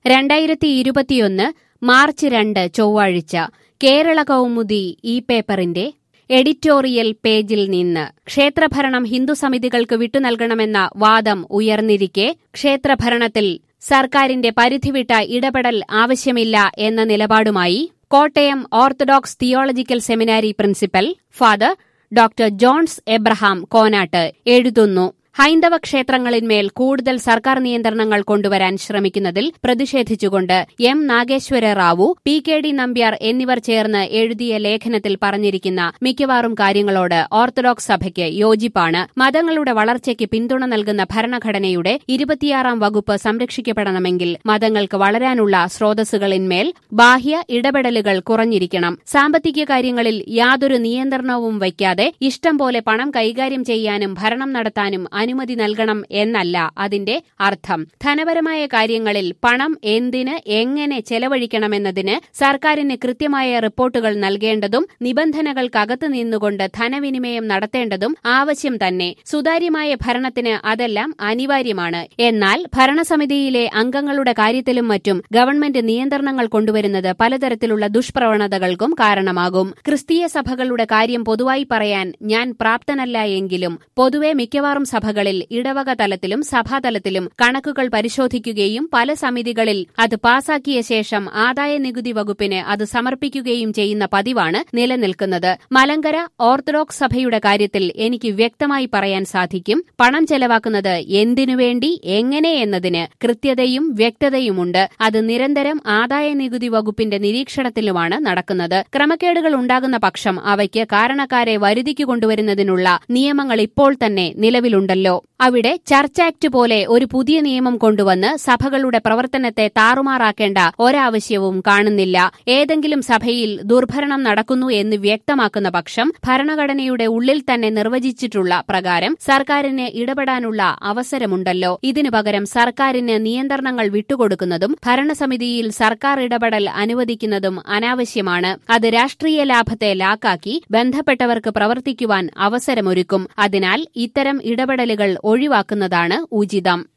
രണ്ടായിരത്തി ഇരുപത്തിയൊന്ന് മാർച്ച് രണ്ട് ചൊവ്വാഴ്ച കേരള കൗമുദി ഈ പേപ്പറിന്റെ എഡിറ്റോറിയൽ പേജിൽ നിന്ന് ക്ഷേത്രഭരണം ഹിന്ദുസമിതികൾക്ക് വിട്ടുനൽകണമെന്ന വാദം ഉയർന്നിരിക്കെ ക്ഷേത്രഭരണത്തിൽ സർക്കാരിന്റെ പരിധിവിട്ട ഇടപെടൽ ആവശ്യമില്ല എന്ന നിലപാടുമായി Kottayam orthodox theological seminary principal father doctor Johns Abraham Konat എഴുതുന്നു ഹൈന്ദവ ക്ഷേത്രങ്ങളിന്മേൽ കൂടുതൽ സർക്കാർ നിയന്ത്രണങ്ങൾ കൊണ്ടുവരാൻ ശ്രമിക്കുന്നതിൽ പ്രതിഷേധിച്ചുകൊണ്ട് M Nageswara Rao P K D Nambiar എന്നിവർ ചേർന്ന് എഴുതിയ ലേഖനത്തിൽ പറഞ്ഞിരിക്കുന്ന മിക്കവാറും കാര്യങ്ങളോട് ഓർത്തഡോക്സ് സഭയ്ക്ക് യോജിപ്പാണ് മതങ്ങളുടെ വളർച്ചയ്ക്ക് പിന്തുണ നൽകുന്ന ഭരണഘടനയുടെ ഇരുപത്തിയാറാം വകുപ്പ് സംരക്ഷിക്കപ്പെടണമെങ്കിൽ മതങ്ങൾക്ക് വളരാനുള്ള സ്രോതസ്സുകളിന്മേൽ ബാഹ്യ ഇടപെടലുകൾ കുറഞ്ഞിരിക്കണം സാമ്പത്തിക കാര്യങ്ങളിൽ യാതൊരു നിയന്ത്രണവും വയ്ക്കാതെ ഇഷ്ടം പോലെ പണം കൈകാര്യം ചെയ്യാനും ഭരണം നടത്താനും അനുമതി നൽകണം എന്നല്ല അതിന്റെ അർത്ഥം ധനപരമായ കാര്യങ്ങളിൽ പണം എന്തിന് എങ്ങനെ ചെലവഴിക്കണമെന്നതിന് സർക്കാരിന് കൃത്യമായ റിപ്പോർട്ടുകൾ നൽകേണ്ടതും നിബന്ധനകൾക്കകത്ത് നിന്നുകൊണ്ട് ധനവിനിമയം നടത്തേണ്ടതും ആവശ്യം തന്നെ സുതാര്യമായ ഭരണത്തിന് അതെല്ലാം അനിവാര്യമാണ് എന്നാൽ ഭരണസമിതിയിലെ അംഗങ്ങളുടെ കാര്യത്തിലും മറ്റും ഗവൺമെന്റ് നിയന്ത്രണങ്ങൾ കൊണ്ടുവരുന്നത് പലതരത്തിലുള്ള ദുഷ്പ്രവണതകൾക്കും കാരണമാകും ക്രിസ്തീയ സഭകളുടെ കാര്യം പൊതുവായി പറയാൻ ഞാൻ പ്രാപ്തനല്ല എങ്കിലും പൊതുവെ മിക്കവാറും സഭകളിൽ ഇടവക തലത്തിലും സഭാതലത്തിലും കണക്കുകൾ പരിശോധിക്കുകയും പല സമിതികളിൽ അത് പാസാക്കിയ ശേഷം ആദായ നികുതി വകുപ്പിന് അത് സമർപ്പിക്കുകയും ചെയ്യുന്ന പതിവാണ് നിലനിൽക്കുന്നത് മലങ്കര ഓർത്തഡോക്സ് സഭയുടെ കാര്യത്തിൽ എനിക്ക് വ്യക്തമായി പറയാൻ സാധിക്കും പണം ചെലവാക്കുന്നത് എന്തിനുവേണ്ടി എങ്ങനെ എന്നതിന് കൃത്യതയും വ്യക്തതയുമുണ്ട് അത് നിരന്തരം ആദായ നികുതി വകുപ്പിന്റെ നിരീക്ഷണത്തിലുമാണ് നടക്കുന്നത് ക്രമക്കേടുകൾ ഉണ്ടാകുന്ന പക്ഷം അവയ്ക്ക് കാരണക്കാരെ വരുതിക്ക് കൊണ്ടുവരുന്നതിനുള്ള നിയമങ്ങൾ ഇപ്പോൾ തന്നെ നിലവിലുണ്ടല്ലോ അവിടെ ചർച്ച് ആക്ട് പോലെ ഒരു പുതിയ നിയമം കൊണ്ടുവന്ന് സഭകളുടെ പ്രവർത്തനത്തെ താറുമാറാക്കേണ്ട ഒരാവശ്യവും കാണുന്നില്ല ഏതെങ്കിലും സഭയിൽ ദുർഭരണം നടക്കുന്നു എന്ന് വ്യക്തമാക്കുന്ന പക്ഷം ഭരണഘടനയുടെ ഉള്ളിൽ തന്നെ നിർവചിച്ചിട്ടുള്ള പ്രകാരം സർക്കാരിന് ഇടപെടാനുള്ള അവസരമുണ്ടല്ലോ ഇതിനു പകരം സർക്കാരിന് നിയന്ത്രണങ്ങൾ വിട്ടുകൊടുക്കുന്നതും ഭരണസമിതിയിൽ സർക്കാർ ഇടപെടൽ അനുവദിക്കുന്നതും അനാവശ്യമാണ് അത് രാഷ്ട്രീയ ലാഭത്തെ ലാക്കാക്കി ബന്ധപ്പെട്ടവർക്ക് പ്രവർത്തിക്കുവാൻ അവസരമൊരുക്കും അതിനാൽ ഇത്തരം ഇടപെടലുകൾ ഒഴിവാക്കുന്നതാണ് ഉചിതം